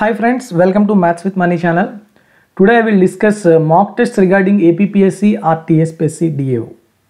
Hi friends, welcome to Maths with Money channel. Today I will discuss uh, mock tests regarding APPSC or TSPSC DAO.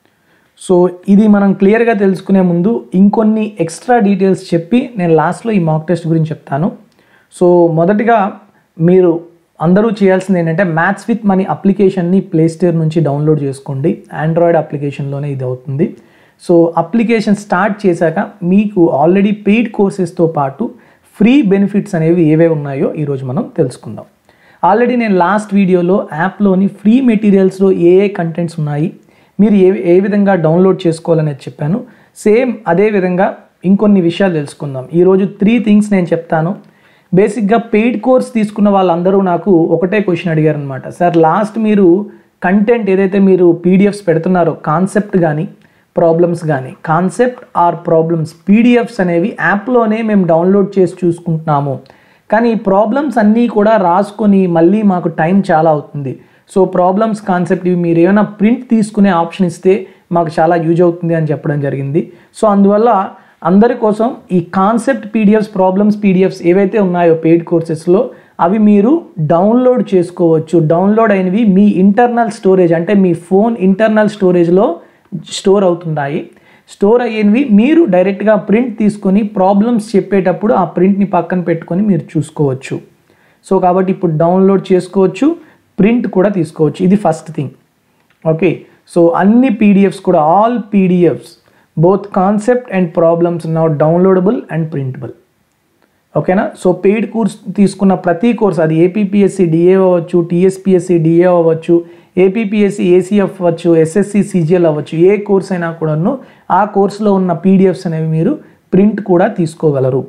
So ఇది మనం క్లియర్గా తెలుసుకునే ముందు ఇంకొన్ని extra details చెప్పి నేను లాస్ట్లో ఈ మాక్ టెస్ట్ గురించి చెప్తాను సో మొదటిగా మీరు అందరూ చేయాల్సింది ఏంటంటే మ్యాథ్స్ విత్ మనీ అప్లికేషన్ని ప్లే స్టోర్ నుంచి డౌన్లోడ్ చేసుకోండి ఆండ్రాయిడ్ అప్లికేషన్లోనే ఇది అవుతుంది సో అప్లికేషన్ స్టార్ట్ చేశాక మీకు ఆల్రెడీ పెయిడ్ కోర్సెస్తో పాటు ఫ్రీ బెనిఫిట్స్ అనేవి ఏవే ఉన్నాయో ఈరోజు మనం తెలుసుకుందాం ఆల్రెడీ నేను లాస్ట్ వీడియోలో యాప్లోని ఫ్రీ మెటీరియల్స్లో ఏ ఏ కంటెంట్స్ ఉన్నాయి మీరు ఏ ఏ విధంగా డౌన్లోడ్ చేసుకోవాలనేది చెప్పాను సేమ్ అదే విధంగా ఇంకొన్ని విషయాలు తెలుసుకుందాం ఈరోజు త్రీ థింగ్స్ నేను చెప్తాను బేసిక్గా పెయిడ్ కోర్స్ తీసుకున్న వాళ్ళందరూ నాకు ఒకటే క్వశ్చన్ అడిగారు అనమాట సార్ లాస్ట్ మీరు కంటెంట్ ఏదైతే మీరు పీడిఎఫ్స్ పెడుతున్నారో కాన్సెప్ట్ కానీ ప్రాబ్లమ్స్ కానీ కాన్సెప్ట్ ఆర్ ప్రాబ్లమ్స్ పీడిఎఫ్స్ అనేవి యాప్లోనే మేము డౌన్లోడ్ చేసి చూసుకుంటున్నాము కానీ ఈ ప్రాబ్లమ్స్ అన్నీ కూడా రాసుకొని మళ్ళీ మాకు టైం చాలా అవుతుంది సో ప్రాబ్లమ్స్ కాన్సెప్ట్ ఇవి మీరు ఏమైనా ప్రింట్ తీసుకునే ఆప్షన్ ఇస్తే మాకు చాలా యూజ్ అవుతుంది అని చెప్పడం జరిగింది సో అందువల్ల అందరి కోసం ఈ కాన్సెప్ట్ పీడిఎఫ్స్ ప్రాబ్లమ్స్ పీడిఎఫ్స్ ఏవైతే ఉన్నాయో పెయిడ్ కోర్సెస్లో అవి మీరు డౌన్లోడ్ చేసుకోవచ్చు డౌన్లోడ్ అయినవి మీ ఇంటర్నల్ స్టోరేజ్ అంటే మీ ఫోన్ ఇంటర్నల్ స్టోరేజ్లో స్టోర్ అవుతున్నాయి స్టోర్ అయ్యేవి మీరు డైరెక్ట్గా ప్రింట్ తీసుకొని ప్రాబ్లమ్స్ చెప్పేటప్పుడు ఆ ప్రింట్ని పక్కన పెట్టుకొని మీరు చూసుకోవచ్చు సో కాబట్టి ఇప్పుడు డౌన్లోడ్ చేసుకోవచ్చు ప్రింట్ కూడా తీసుకోవచ్చు ఇది ఫస్ట్ థింగ్ ఓకే సో అన్ని పీడిఎఫ్స్ కూడా all PDFs both concept and problems now downloadable and printable ఓకేనా సో పెయిడ్ కోర్స్ తీసుకున్న ప్రతి కోర్స్ అది ఏపీపీఎస్సి డిఏ అవ్వచ్చు టీఎస్పిఎస్సి డిఏ అవ్వచ్చు ఏపీపీఎస్సి ఏసీఎఫ్ అవ్వచ్చు ఎస్ఎస్సి సిజిఎల్ అవ్వచ్చు ఏ కోర్స్ అయినా కూడాను ఆ కోర్సులో ఉన్న పీడిఎఫ్స్ అనేవి మీరు ప్రింట్ కూడా తీసుకోగలరు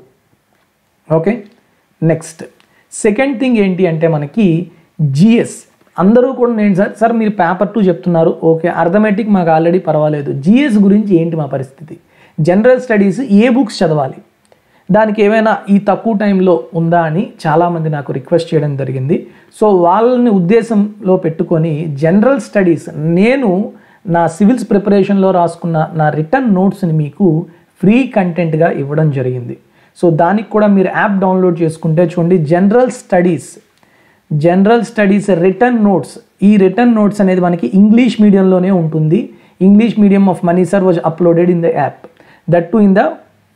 ఓకే నెక్స్ట్ సెకండ్ థింగ్ ఏంటి అంటే మనకి జిఎస్ అందరూ కూడా నేను సార్ సార్ మీరు పేపర్ టూ చెప్తున్నారు ఓకే అర్థమెటిక్ మాకు ఆల్రెడీ పర్వాలేదు జిఎస్ గురించి ఏంటి మా పరిస్థితి జనరల్ స్టడీస్ ఏ బుక్స్ చదవాలి దానికి ఏమైనా ఈ తక్కువ టైంలో ఉందా అని చాలామంది నాకు రిక్వెస్ట్ చేయడం జరిగింది సో వాళ్ళని ఉద్దేశంలో పెట్టుకొని జనరల్ స్టడీస్ నేను నా సివిల్స్ ప్రిపరేషన్లో రాసుకున్న నా రిటర్న్ నోట్స్ని మీకు ఫ్రీ కంటెంట్గా ఇవ్వడం జరిగింది సో దానికి కూడా మీరు యాప్ డౌన్లోడ్ చేసుకుంటే చూడండి general studies general studies written notes ఈ రిటర్న్ నోట్స్ అనేది మనకి ఇంగ్లీష్ మీడియంలోనే ఉంటుంది English medium of money sir was uploaded in the app that to in the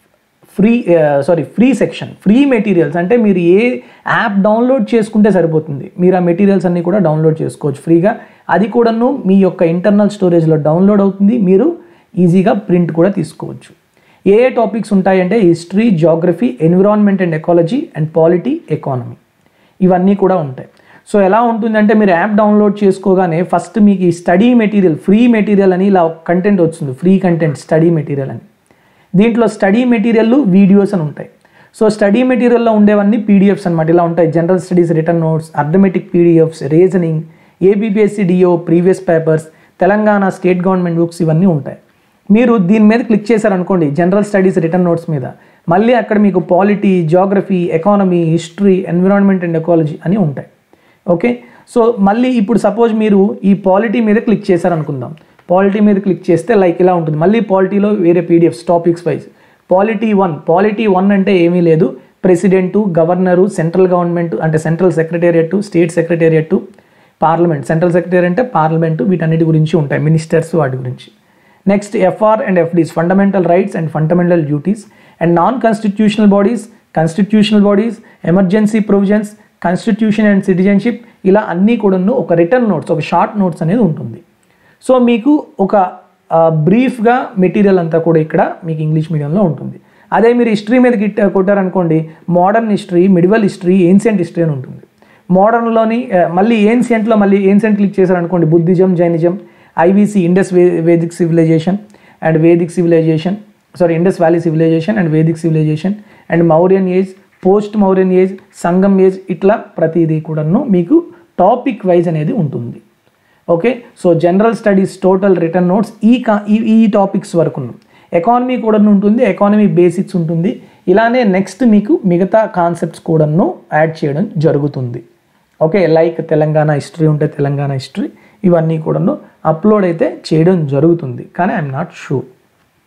free sorry free section free materials అంటే మీరు ఏ app download చేసుకుంటే సరిపోతుంది మీరు ఆ మెటీరియల్స్ అన్నీ కూడా డౌన్లోడ్ చేసుకోవచ్చు ఫ్రీగా అది కూడాను మీ యొక్క ఇంటర్నల్ స్టోరేజ్లో డౌన్లోడ్ అవుతుంది మీరు ఈజీగా ప్రింట్ కూడా తీసుకోవచ్చు ఏ ఏ టాపిక్స్ ఉంటాయంటే history geography environment and ecology and polity economy ఇవన్నీ కూడా ఉంటాయి సో ఎలా ఉంటుందంటే మీరు యాప్ డౌన్లోడ్ చేసుకోగానే ఫస్ట్ మీకు ఈ స్టడీ మెటీరియల్ ఫ్రీ మెటీరియల్ అని ఇలా కంటెంట్ వస్తుంది ఫ్రీ కంటెంట్ స్టడీ మెటీరియల్ అని దీంట్లో స్టడీ మెటీరియల్ వీడియోస్ అని ఉంటాయి సో స్టడీ మెటీరియల్లో ఉండేవన్నీ పీడిఎఫ్స్ అనమాట ఇలా ఉంటాయి general studies written notes arithmetic PDFs reasoning APPSC DAO previous papers Telangana state government books ఇవన్నీ ఉంటాయి మీరు దీని మీద క్లిక్ చేశారనుకోండి జనరల్ స్టడీస్ రిటర్న్ నోట్స్ మీద మళ్ళీ అక్కడ మీకు polity geography economy history environment and ecology అని ఉంటాయి ఓకే సో మళ్ళీ ఇప్పుడు సపోజ్ మీరు ఈ పాలిటీ మీద క్లిక్ చేశారనుకుందాం పాలిటీ మీద క్లిక్ చేస్తే లైక్ ఇలా ఉంటుంది మళ్ళీ పాలిటీలో వేరే PDFs topics wise polity one polity one అంటే ఏమీ లేదు ప్రెసిడెంటు గవర్నరు సెంట్రల్ గవర్నమెంట్ అంటే central secretariat state secretariat parliament central secretary అంటే పార్లమెంటు వీటన్నిటి గురించి ఉంటాయి మినిస్టర్స్ వాటి గురించి next FR and FDs fundamental rights and fundamental duties and non constitutional bodies constitutional bodies emergency provisions constitution and citizenship ఇలా అన్నీ కూడాను ఒక రిటర్న్ నోట్స్ ఒక షార్ట్ నోట్స్ అనేది ఉంటుంది సో మీకు ఒక బ్రీఫ్గా మెటీరియల్ అంతా కూడా ఇక్కడ మీకు ఇంగ్లీష్ మీడియంలో ఉంటుంది అదే మీరు హిస్టరీ మీద గిట్ కొట్టారనుకోండి modern history medieval history ancient history అని ఉంటుంది మోడర్న్లోని మళ్ళీ ఏన్షియంట్లో మళ్ళీ ఏన్షియంట్ క్లిక్ చేశారనుకోండి Buddhism Jainism IVC Indus way Vedic civilization and Vedic civilization sorry Indus valley civilization and Vedic civilization and Mauryan age post Mauryan age Sangam age ఇట్లా ప్రతిదీ కూడాను మీకు టాపిక్ వైజ్ అనేది ఉంటుంది okay so general studies total written notes ఈ కా ఈ ఈ టాపిక్స్ వరకు ఎకానమీ కూడా ఉంటుంది ఎకానమీ బేసిక్స్ ఉంటుంది ఇలానే నెక్స్ట్ మీకు మిగతా కాన్సెప్ట్స్ కూడాను యాడ్ చేయడం జరుగుతుంది ఓకే లైక్ తెలంగాణ హిస్టరీ ఉంటే తెలంగాణ హిస్టరీ ఇవన్నీ కూడాను అప్లోడ్ అయితే చేయడం జరుగుతుంది కానీ ఐఎమ్ నాట్ షూర్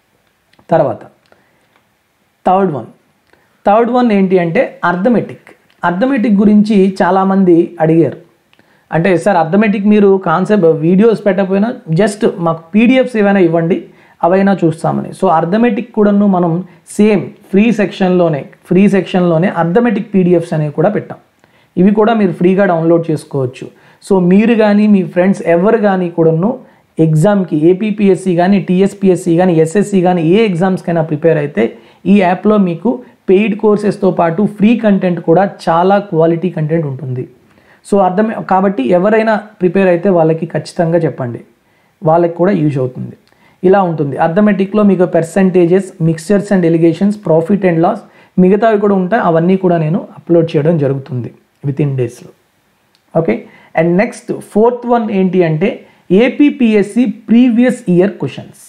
తర్వాత థర్డ్ వన్ థర్డ్ వన్ ఏంటి అంటే అర్థమెటిక్ అర్థమెటిక్ గురించి చాలామంది అడిగారు అంటే సార్ అర్థమెటిక్ మీరు కాన్సెప్ట్ వీడియోస్ పెట్టకపోయినా జస్ట్ మాకు పీడిఎఫ్స్ ఏమైనా ఇవ్వండి అవైనా చూస్తామని సో అర్థమెటిక్ కూడాను మనం సేమ్ ఫ్రీ సెక్షన్లోనే ఫ్రీ సెక్షన్లోనే అర్థమెటిక్ పీడిఎఫ్స్ అనేవి కూడా పెట్టాం ఇవి కూడా మీరు ఫ్రీగా డౌన్లోడ్ చేసుకోవచ్చు సో మీరు కానీ మీ ఫ్రెండ్స్ ఎవరు కానీ కూడాను ఎగ్జామ్కి ఏపీపీఎస్సి కానీ టీఎస్పిఎస్సి కానీ ఎస్ఎస్సి కానీ ఏ ఎగ్జామ్స్కైనా ప్రిపేర్ అయితే ఈ యాప్లో మీకు పెయిడ్ కోర్సెస్తో పాటు ఫ్రీ కంటెంట్ కూడా చాలా క్వాలిటీ కంటెంట్ ఉంటుంది సో అర్థమే కాబట్టి ఎవరైనా ప్రిపేర్ అయితే వాళ్ళకి ఖచ్చితంగా చెప్పండి వాళ్ళకి కూడా యూజ్ అవుతుంది ఇలా ఉంటుంది అర్థమెటిక్లో మీకు percentages mixtures and alligations profit and loss మిగతావి కూడా ఉంటాయి అవన్నీ కూడా నేను అప్లోడ్ చేయడం జరుగుతుంది విత్ ఇన్ డేస్లో okay and next fourth one ఏంటి అంటే APPSC previous year questions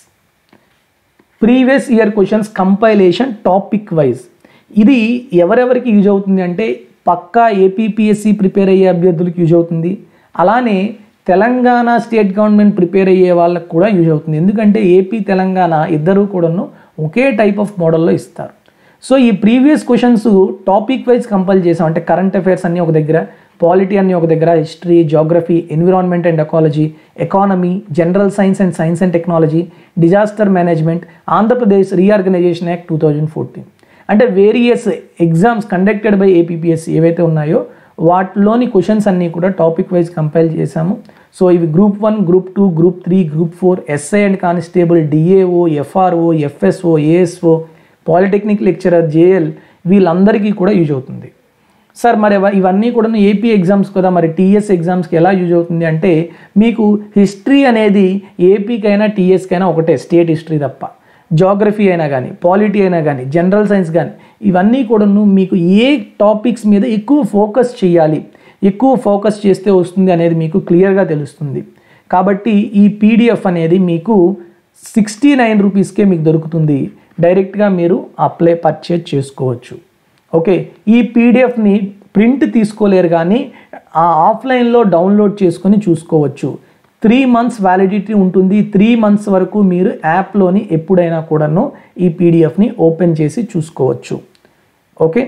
previous year questions compilation topic wise ఇది ఎవరెవరికి యూజ్ అవుతుంది అంటే పక్కా ఏపీపీఎస్సి ప్రిపేర్ అయ్యే అభ్యర్థులకు యూజ్ అవుతుంది అలానే తెలంగాణ స్టేట్ గవర్నమెంట్ ప్రిపేర్ అయ్యే వాళ్ళకి కూడా యూజ్ అవుతుంది ఎందుకంటే ఏపీ తెలంగాణ ఇద్దరు కూడాను ఒకే టైప్ ఆఫ్ మోడల్లో ఇస్తారు సో ఈ previous questions topic wise compile చేసాం అంటే కరెంట్ అఫైర్స్ అన్నీ ఒక దగ్గర పాలిటీ అన్ని ఒక దగ్గర history geography environment and ecology economy general science and science and technology disaster management Andhra Pradesh reorganisation act two thousand fourteen అంటే various exams conducted by APPSC ఏవైతే ఉన్నాయో వాటిలోని క్వశ్చన్స్ అన్నీ కూడా టాపిక్ వైజ్ కంపైల్ చేశాము సో ఇవి group one group two group three group four SI and constable DAO FRO FSO ASO polytechnic lecturer JL వీళ్ళందరికీ కూడా యూజ్ అవుతుంది సార్ మరి ఇవ- ఇవన్నీ కూడా ఏపీ ఎగ్జామ్స్ కదా మరి టీఎస్ ఎగ్జామ్స్కి ఎలా యూజ్ అవుతుంది అంటే మీకు హిస్టరీ అనేది ఏపీకైనా టీఎస్కైనా ఒకటే స్టేట్ హిస్టరీ తప్ప జాగ్రఫీ అయినా కానీ పాలిటీ అయినా కానీ జనరల్ సైన్స్ కానీ ఇవన్నీ కూడాను మీకు ఏ టాపిక్స్ మీద ఎక్కువ ఫోకస్ చేయాలి ఎక్కువ ఫోకస్ చేస్తే వస్తుంది అనేది మీకు క్లియర్గా తెలుస్తుంది కాబట్టి ఈ పీడిఎఫ్ అనేది మీకు సిక్స్టీ నైన్ రూపీస్కే మీకు దొరుకుతుంది డైరెక్ట్గా మీరు అప్లై పర్చేజ్ చేసుకోవచ్చు ఓకే ఈ పీడిఎఫ్ని ప్రింట్ తీసుకోలేరు కానీ ఆ ఆఫ్లైన్లో డౌన్లోడ్ చేసుకొని చూసుకోవచ్చు త్రీ మంత్స్ వ్యాలిడిటీ ఉంటుంది త్రీ మంత్స్ వరకు మీరు యాప్లోని ఎప్పుడైనా కూడాను ఈ పీడిఎఫ్ని ఓపెన్ చేసి చూసుకోవచ్చు okay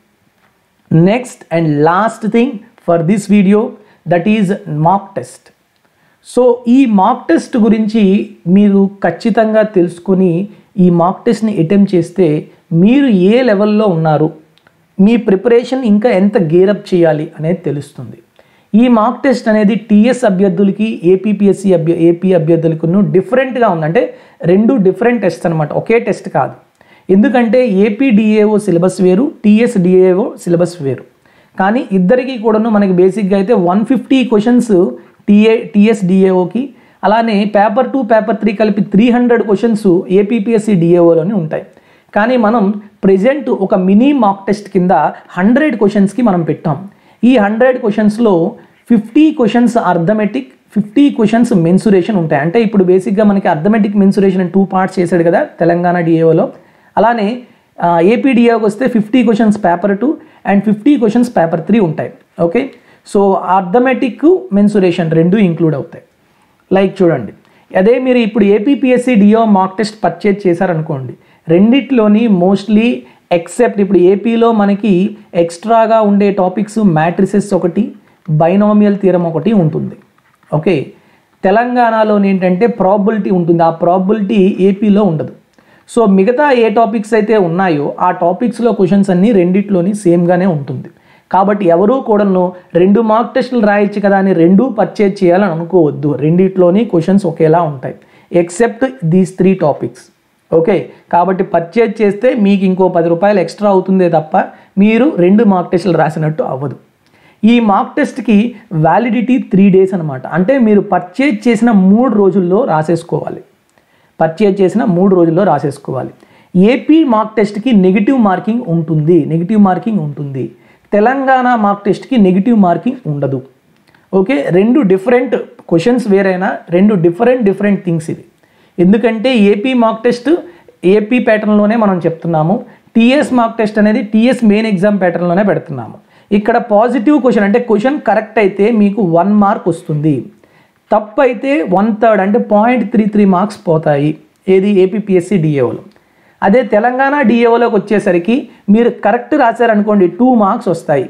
next and last thing for this video that is mock test so ఈ మాక్ టెస్ట్ గురించి మీరు ఖచ్చితంగా తెలుసుకొని ఈ మాక్ టెస్ట్ని అటెంప్ట్ చేస్తే మీరు ఏ లెవెల్లో ఉన్నారు మీ ప్రిపరేషన్ ఇంకా ఎంత గేరప్ చేయాలి అనేది తెలుస్తుంది ఈ మాక్ టెస్ట్ అనేది టీఎస్ అభ్యర్థులకి ఏపీపీఎస్సి అభ్య ఏపీ అభ్యర్థులకు డిఫరెంట్గా ఉంది అంటే రెండు డిఫరెంట్ టెస్ట్ అనమాట ఒకే టెస్ట్ కాదు ఎందుకంటే ఏపీ డిఏఓ సిలబస్ వేరు టీఎస్ డిఏఓ సిలబస్ వేరు కానీ ఇద్దరికి కూడాను మనకి బేసిక్గా అయితే one fifty questions TA TS డిఏఓకి అలానే పేపర్ టూ పేపర్ త్రీ కలిపి త్రీ హండ్రెడ్ క్వశ్చన్స్ ఏపీపీఎస్సి డిఏఓలోని ఉంటాయి కానీ మనం ప్రెజెంట్ ఒక మినీ మాక్ టెస్ట్ కింద హండ్రెడ్ క్వశ్చన్స్కి మనం పెట్టాం ఈ హండ్రెడ్ క్వశ్చన్స్లో fifty questions arithmetic fifty questions mensuration ఉంటాయి అంటే ఇప్పుడు బేసిక్గా మనకి అర్థమెటిక్ మెన్సురేషన్ టూ పార్ట్స్ చేశాడు కదా తెలంగాణ డిఏఓలో అలానే ఏపీ డిఏఓకి వస్తే fifty questions paper two and fifty questions paper three ఉంటాయి ఓకే సో అర్థమెటిక్ మెన్సురేషన్ రెండు ఇంక్లూడ్ అవుతాయి లైక్ చూడండి అదే మీరు ఇప్పుడు APPSC DAO mock test purchase చేశారనుకోండి రెండిట్లోని మోస్ట్లీ ఎక్సెప్ట్ ఇప్పుడు ఏపీలో మనకి ఎక్స్ట్రాగా ఉండే టాపిక్స్ మ్యాట్రిసెస్ ఒకటి బైనామియల్ థీరం ఒకటి ఉంటుంది ఓకే తెలంగాణలో ఏంటంటే ప్రాబిలిటీ ఉంటుంది ఆ ప్రాబిలిటీ ఏపీలో ఉండదు సో మిగతా ఏ టాపిక్స్ అయితే ఉన్నాయో ఆ టాపిక్స్లో క్వశ్చన్స్ అన్నీ రెండిట్లోని సేమ్గానే ఉంటుంది కాబట్టి ఎవరూ కూడాను రెండు మార్క్ టెస్టులు రాయొచ్చు కదా అని రెండు పర్చేజ్ చేయాలని అనుకోవద్దు రెండిట్లోని క్వశ్చన్స్ ఒకేలా ఉంటాయి except these three topics okay కాబట్టి పర్చేజ్ చేస్తే మీకు ఇంకో పది రూపాయలు ఎక్స్ట్రా అవుతుందే తప్ప మీరు రెండు మార్క్ టెస్టులు రాసినట్టు అవ్వదు ఈ మార్క్ టెస్ట్కి వ్యాలిడిటీ త్రీ డేస్ అనమాట అంటే మీరు పర్చేజ్ చేసిన మూడు రోజుల్లో రాసేసుకోవాలి పర్చేజ్ చేసిన మూడు రోజుల్లో రాసేసుకోవాలి ఏపీ మార్క్ టెస్ట్కి నెగిటివ్ మార్కింగ్ ఉంటుంది నెగిటివ్ మార్కింగ్ ఉంటుంది తెలంగాణ మార్క్ టెస్ట్కి నెగిటివ్ మార్కింగ్ ఉండదు ఓకే రెండు డిఫరెంట్ క్వశ్చన్స్ వేరైనా రెండు డిఫరెంట్ డిఫరెంట్ థింగ్స్ ఇది ఎందుకంటే ఏపీ మార్క్ టెస్ట్ ఏపీ ప్యాటర్న్లోనే మనం చెప్తున్నాము టీఎస్ మార్క్ టెస్ట్ అనేది టీఎస్ మెయిన్ ఎగ్జామ్ ప్యాటర్న్లోనే పెడుతున్నాము ఇక్కడ పాజిటివ్ క్వశ్చన్ అంటే క్వశ్చన్ కరెక్ట్ అయితే మీకు వన్ మార్క్ వస్తుంది తప్పు అయితే వన్ థర్డ్ అంటే పాయింట్ త్రీ త్రీ మార్క్స్ పోతాయి ఏది ఏపీపీఎస్సి డిఏఓలో అదే తెలంగాణ డిఏఓలోకి వచ్చేసరికి మీరు కరెక్ట్ రాశారనుకోండి టూ మార్క్స్ వస్తాయి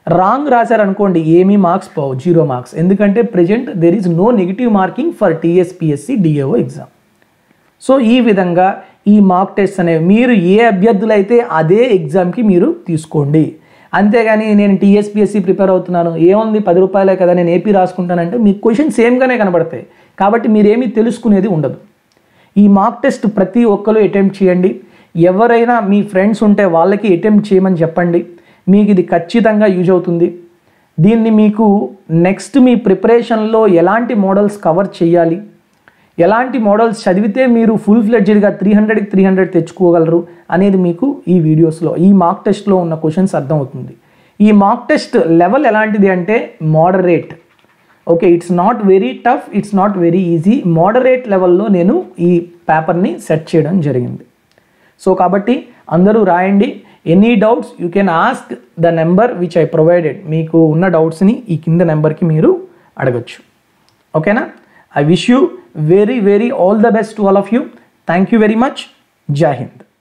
రాంగ్ రాశారనుకోండి ఏమీ మార్క్స్ పోవు జీరో మార్క్స్ ఎందుకంటే present there is no negative marking for TSPSC DAO exam so ఈ విధంగా ఈ మార్క్ టెస్ట్ అనేవి మీరు ఏ అభ్యర్థులైతే అదే ఎగ్జామ్కి మీరు తీసుకోండి అంతేగాని నేను టీఎస్పిఎస్సి ప్రిపేర్ అవుతున్నాను ఏముంది పది రూపాయలే కదా నేను ఏపీ రాసుకుంటానంటే మీ క్వశ్చన్ సేమ్గానే కనబడతాయి కాబట్టి మీరేమీ తెలుసుకునేది ఉండదు ఈ మార్క్ టెస్ట్ ప్రతి ఒక్కరు అటెంప్ట్ చేయండి ఎవరైనా మీ ఫ్రెండ్స్ ఉంటే వాళ్ళకి అటెంప్ట్ చేయమని చెప్పండి మీకు ఇది ఖచ్చితంగా యూజ్ అవుతుంది దీన్ని మీకు నెక్స్ట్ మీ ప్రిపరేషన్లో ఎలాంటి మోడల్స్ కవర్ చేయాలి ఎలాంటి మోడల్స్ చదివితే మీరు ఫుల్ ఫ్లెడ్జెడ్గా త్రీ హండ్రెడ్కి త్రీ హండ్రెడ్ తెచ్చుకోగలరు అనేది మీకు ఈ వీడియోస్లో ఈ మార్క్ టెస్ట్లో ఉన్న క్వశ్చన్స్ అర్థమవుతుంది ఈ మార్క్ టెస్ట్ లెవెల్ ఎలాంటిది అంటే moderate okay it's not very tough it's not very easy moderate లెవెల్లో నేను ఈ పేపర్ని సెట్ చేయడం జరిగింది సో కాబట్టి అందరూ రాయండి any doubts you can ask the number which I provided మీకు ఉన్న డౌట్స్ని ఈ కింద నెంబర్కి మీరు అడగచ్చు ఓకేనా I wish you very very all the best to all of you thank you very much జై హింద్